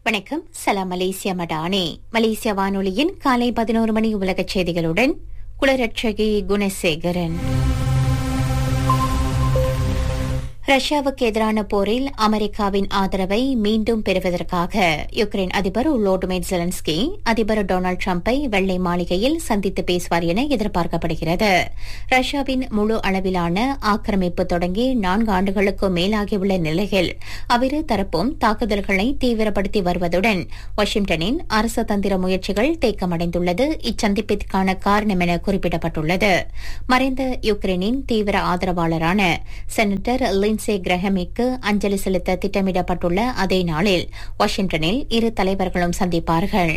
வணக்கம் சலாம் Malaysia மடானே Malaysia வானொலியின் காலை பதினோரு மணி உலகச் செய்திகளுடன் குளரட்சகி குணசேகரன் ரஷ்யாவுக்கு எதிரான போரில் அமெரிக்காவின் ஆதரவை மீண்டும் பெறுவதற்காக யுக்ரைன் அதிபர் லோடுமேட் ஜெலன்ஸ்கி அதிபர் டொனால்டு டிரம்பை வெள்ளை மாளிகையில் சந்தித்து பேசுவார் என எதிர்பார்க்கப்படுகிறது ரஷ்யாவின் முழு அளவிலான ஆக்கிரமிப்பு தொடங்கி நான்கு ஆண்டுகளுக்கு மேலாகியுள்ள நிலையில் அவ்விரு தரப்பும் தாக்குதல்களை தீவிரப்படுத்தி வருவதுடன் வாஷிங்டனின் அரசு தந்திர முயற்சிகள் தேக்கமடைந்துள்ளது இச்சந்திப்பிற்கான காரணம் என குறிப்பிடப்பட்டுள்ளது மறைந்த யுக்ரைனின் தீவிர ஆதரவாளரான செனட்டர் லின்சே கிரஹமிக்கு அஞ்சலி செலுத்த திட்டமிடப்பட்டுள்ள அதே நாளில் வாஷிங்டனில் இரு தலைவர்களும் சந்திப்பார்கள்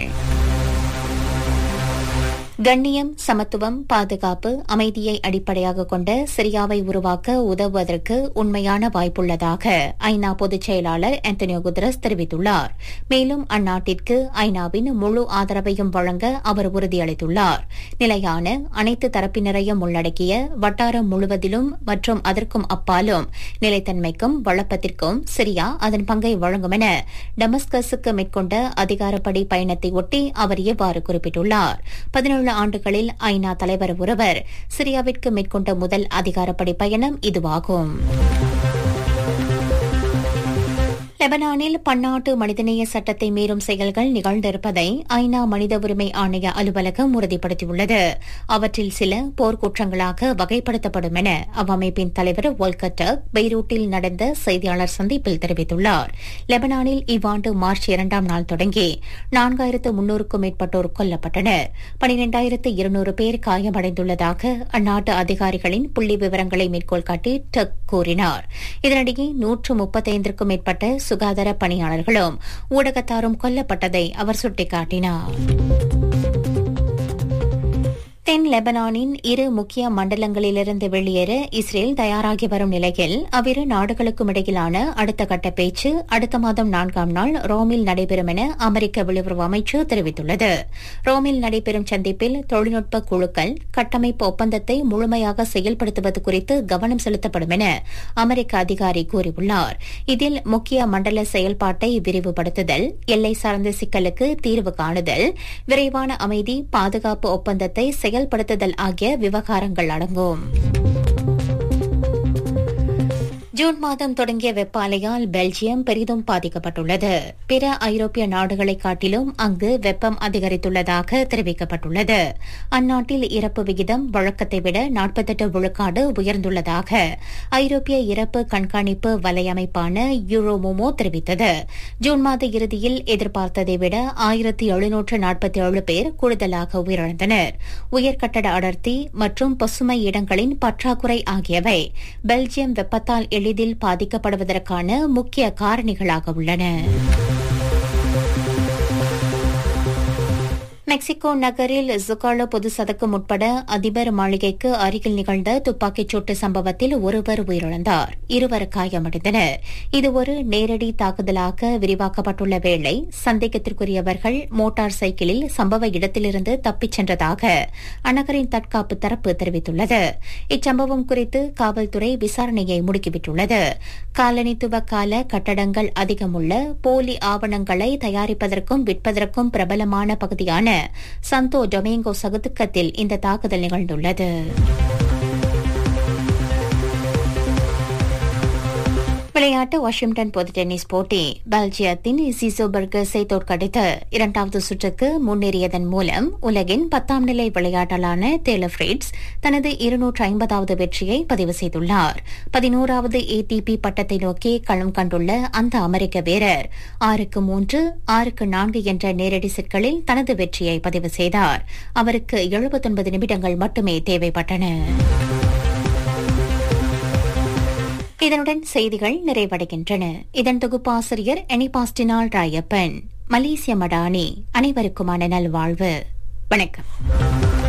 கண்ணியம் சமத்துவம் பாதுகாப்பு அமைதியை அடிப்படையாக கொண்ட சிரியாவை உருவாக்க உதவுவதற்கு உண்மையான வாய்ப்புள்ளதாக ஐநா பொதுச் செயலாளர் ஆந்தனியோ குதரஸ் தெரிவித்துள்ளார் மேலும் அந்நாட்டிற்கு ஐநாவின் முழு ஆதரவையும் வழங்க அவர் உறுதியளித்துள்ளார் நிலையான அனைத்து தரப்பினரையும் உள்ளடக்கிய வட்டாரம் முழுவதிலும் மற்றும் அதற்கும் அப்பாலும் நிலைத்தன்மைக்கும் வளப்பத்திற்கும் சிரியா அதன் பங்கை வழங்கும் என டமஸ்கஸுக்கு மேற்கொண்ட அதிகாரப்படி பயணத்தை ஒட்டி அவர் இவ்வாறு குறிப்பிட்டுள்ளார் பதினேழு ஆண்டுகளில் ஐநா தலைவர் ஒருவர் சிரியாவிற்கு மேற்கொண்ட முதல் அதிகாரப்படி பயணம் இதுவாகும் லெபனானில் பன்னாட்டு மனிதநேய சட்டத்தை மீறும் செயல்கள் நிகழ்ந்திருப்பதை ஐநா மனித உரிமை ஆணைய அலுவலகம் உறுதிப்படுத்தியுள்ளது அவற்றில் சில போர்க்குற்றங்களாக வகைப்படுத்தப்படும் என அவ்வமைப்பின் தலைவர் ஒல்கட்டர் பெய்ரூட்டில் நடந்த செய்தியாளர் சந்திப்பில் தெரிவித்துள்ளார் லெபனானில் இவ்வாண்டு மார்ச் இரண்டாம் நாள் தொடங்கி நான்காயிரத்து முன்னூறுக்கும் மேற்பட்டோர் கொல்லப்பட்டனர் பனிரெண்டாயிரத்து இருநூறு பேர் காயமடைந்துள்ளதாக அந்நாட்டு அதிகாரிகளின் புள்ளி விவரங்களை மேற்கோள் காட்டி டக் கூறினார் இதனிடையே நூற்று முப்பத்தைந்திற்கும் மேற்பட்ட சுகாதார பணியாளர்களும் ஊடகத்தாரும் கொல்லப்பட்டதை அவர் சுட்டிக்காட்டினார் தென் லெபனானின் இரு முக்கிய மண்டலங்களிலிருந்து வெளியேற இஸ்ரேல் தயாராகி வரும் நிலையில் அவ்விரு நாடுகளுக்கும் இடையிலான அடுத்த கட்ட பேச்சு அடுத்த மாதம் நான்காம் நாள் ரோமில் நடைபெறும் என அமெரிக்க வெளியுறவு அமைச்சு தெரிவித்துள்ளது ரோமில் நடைபெறும் சந்திப்பில் தொழில்நுட்ப குழுக்கள் கட்டமைப்பு ஒப்பந்தத்தை முழுமையாக செயல்படுத்துவது குறித்து கவனம் செலுத்தப்படும் என அமெரிக்க அதிகாரி கூறியுள்ளார் இதில் முக்கிய மண்டல செயல்பாட்டை விரிவுபடுத்துதல் எல்லை சார்ந்த சிக்கலுக்கு தீர்வு காணுதல் விரைவான அமைதி பாதுகாப்பு ஒப்பந்தத்தை செயல்படுத்துதல் ஆகிய விவகாரங்கள் அடங்கும் ஜூன் மாதம் தொடங்கிய வெப்ப அலையால் பெல்ஜியம் பெரிதும் பாதிக்கப்பட்டுள்ளது பிற ஐரோப்பிய நாடுகளை காட்டிலும் அங்கு வெப்பம் அதிகரித்துள்ளதாக தெரிவிக்கப்பட்டுள்ளது அந்நாட்டில் இறப்பு விகிதம் வழக்கத்தை விட நாற்பத்தெட்டு விழுக்காடு உயர்ந்துள்ளதாக ஐரோப்பிய இறப்பு கண்காணிப்பு வலையமைப்பான யூரோமோமோ தெரிவித்தது ஜூன் மாத இறுதியில் எதிர்பார்த்ததை விட ஆயிரத்தி எழுநூற்று நாற்பத்தி ஏழு பேர் கூடுதலாக உயிரிழந்தனர் உயர்கட்டட அடர்த்தி மற்றும் பசுமை இடங்களின் பற்றாக்குறை ஆகியவை பெல்ஜியம் வெப்பத்தால் எளிதில் பாதிக்கப்படுவதற்கான முக்கிய காரணிகளாக உள்ளன மெக்சிகோ நகரில் ஜுகாலோ பொது சதக்கம் உட்பட அதிபர் மாளிகைக்கு அருகில் நிகழ்ந்த துப்பாக்கிச் சூட்டு சம்பவத்தில் ஒருவர் உயிரிழந்தார் இருவர் காயமடைந்தனர் இது ஒரு நேரடி தாக்குதலாக விரிவாக்கப்பட்டுள்ள வேளை சந்தேகத்திற்குரியவர்கள் மோட்டார் சைக்கிளில் சம்பவ இடத்திலிருந்து தப்பிச் சென்றதாக அந்நகரின் தற்காப்பு தரப்பு தெரிவித்துள்ளது இச்சம்பவம் குறித்து காவல்துறை விசாரணையை முடுக்கிவிட்டுள்ளது காலனித்துவ கால கட்டடங்கள் அதிகமுள்ள போலி ஆவணங்களை தயாரிப்பதற்கும் விற்பதற்கும் பிரபலமான பகுதியான சந்தோ டொமேங்கோ சதுக்கத்தில் இந்த தாக்குதல் நிகழ்ந்துள்ளது விளையாட்டு வாஷிங்டன் பொது டென்னிஸ் போட்டி பெல்ஜியத்தின் சிசோ பர்கஸை தோற்கடித்து இரண்டாவது சுற்றுக்கு முன்னேறியதன் மூலம் உலகின் பத்தாம் நிலை விளையாட்டாளரான டேலர் ஃபிரிட்ஸ் தனது இருநூற்று ஐம்பதாவது வெற்றியை பதிவு செய்துள்ளார் பதினோராவது ஏடிபி பட்டத்தை நோக்கி களம் கண்டுள்ள அந்த அமெரிக்க வீரர் ஆறுக்கு மூன்று ஆறுக்கு நான்கு என்ற நேரடி செட்களில் தனது வெற்றியை பதிவு செய்தார் அவருக்கு எழுபத்தொன்பது நிமிடங்கள் மட்டுமே தேவைப்பட்டன இதனுடன் செய்திகள் நிறைவடைகின்றன இதன் தொகுப்பாசிரியர் எனிபாஸ்டினால் ராயப்பன் மலேசிய மடானி அனைவருக்குமான நல்வாழ்வு வணக்கம்